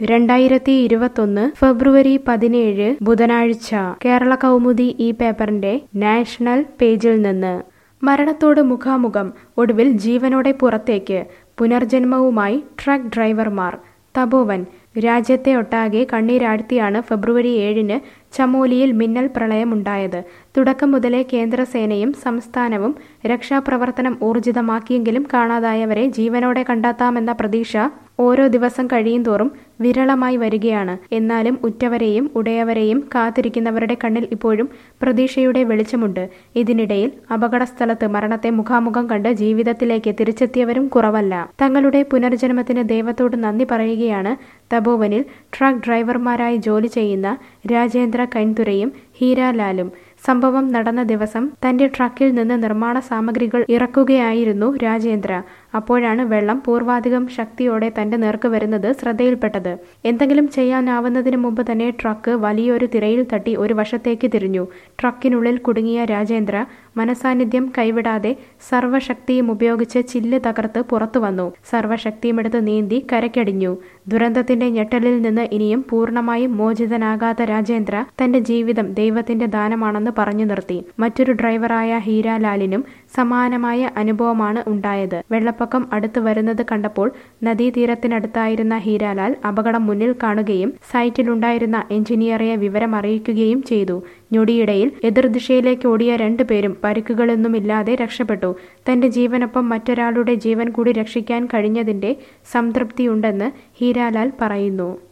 രണ്ടായിരത്തി ഇരുപത്തൊന്ന് ഫെബ്രുവരി പതിനേഴ് ബുധനാഴ്ച കേരള കൗമുദി ഈ പേപ്പറിന്റെ നാഷണൽ പേജിൽ നിന്ന് മരണത്തോട് മുഖാമുഖം ഒടുവിൽ ജീവനോടെ പുറത്തേക്ക് പുനർജന്മവുമായി ട്രക്ക് ഡ്രൈവർമാർ തപോവൻ രാജ്യത്തെ ഒട്ടാകെ കണ്ണീരാഴ്ത്തിയാണ് ഫെബ്രുവരി ഏഴിന് ചമോലിയിൽ മിന്നൽ പ്രളയമുണ്ടായത് തുടക്കം മുതലേ കേന്ദ്രസേനയും സംസ്ഥാനവും രക്ഷാപ്രവർത്തനം ഊർജിതമാക്കിയെങ്കിലും കാണാതായവരെ ജീവനോടെ കണ്ടെത്താമെന്ന പ്രതീക്ഷ ഓരോ ദിവസം കഴിയുന്തോറും വിരളമായി വരികയാണ് എന്നാലും ഉറ്റവരെയും ഉടയവരെയും കാത്തിരിക്കുന്നവരുടെ കണ്ണിൽ ഇപ്പോഴും പ്രതീക്ഷയുടെ വെളിച്ചമുണ്ട് ഇതിനിടയിൽ അപകടസ്ഥലത്ത് മരണത്തെ മുഖാമുഖം കണ്ട് ജീവിതത്തിലേക്ക് തിരിച്ചെത്തിയവരും കുറവല്ല തങ്ങളുടെ പുനർജന്മത്തിന് ദൈവത്തോട് നന്ദി പറയുകയാണ് തപോവനിൽ ട്രക്ക് ഡ്രൈവർമാരായി ജോലി ചെയ്യുന്ന രാജേന്ദ്ര കൈൻതുരയും ഹീരാലാലും സംഭവം നടന്ന ദിവസം തന്റെ ട്രക്കിൽ നിന്ന് നിർമ്മാണ സാമഗ്രികൾ ഇറക്കുകയായിരുന്നു രാജേന്ദ്ര അപ്പോഴാണ് വെള്ളം പൂർവാധികം ശക്തിയോടെ തന്റെ നേർക്ക് വരുന്നത് ശ്രദ്ധയിൽപ്പെട്ടത് എന്തെങ്കിലും ചെയ്യാനാവുന്നതിന് മുമ്പ് തന്നെ ട്രക്ക് വലിയൊരു തിരയിൽ തട്ടി ഒരു വശത്തേക്ക് തിരിഞ്ഞു ട്രക്കിനുള്ളിൽ കുടുങ്ങിയ രാജേന്ദ്ര മനസാന്നിധ്യം കൈവിടാതെ സർവ്വശക്തിയും ഉപയോഗിച്ച് ചില്ല് തകർത്ത് പുറത്തു വന്നു സർവ്വശക്തിയുമെടുത്ത് നീന്തി കരക്കടിഞ്ഞു ദുരന്തത്തിന്റെ ഞെട്ടലിൽ നിന്ന് ഇനിയും പൂർണ്ണമായും മോചിതനാകാത്ത രാജേന്ദ്ര തന്റെ ജീവിതം ദൈവത്തിന്റെ ദാനമാണെന്ന് പറഞ്ഞു നിർത്തി മറ്റൊരു ഡ്രൈവറായ ഹീരാലാലിനും സമാനമായ അനുഭവമാണ് ഉണ്ടായത് വെള്ളപ്പൊക്കം അടുത്തു വരുന്നത് കണ്ടപ്പോൾ നദീതീരത്തിനടുത്തായിരുന്ന ഹീരാലാൽ അപകടം മുന്നിൽ കാണുകയും സൈറ്റിലുണ്ടായിരുന്ന എഞ്ചിനീയറെ വിവരം അറിയിക്കുകയും ചെയ്തു ഞൊടിയിടയിൽ എതിർദിശയിലേക്ക് ഓടിയ രണ്ടുപേരും പരിക്കുകളൊന്നുമില്ലാതെ രക്ഷപ്പെട്ടു തന്റെ ജീവനൊപ്പം മറ്റൊരാളുടെ ജീവൻ കൂടി രക്ഷിക്കാൻ കഴിഞ്ഞതിന്റെ സംതൃപ്തിയുണ്ടെന്ന് ഹീരാലാൽ പറയുന്നു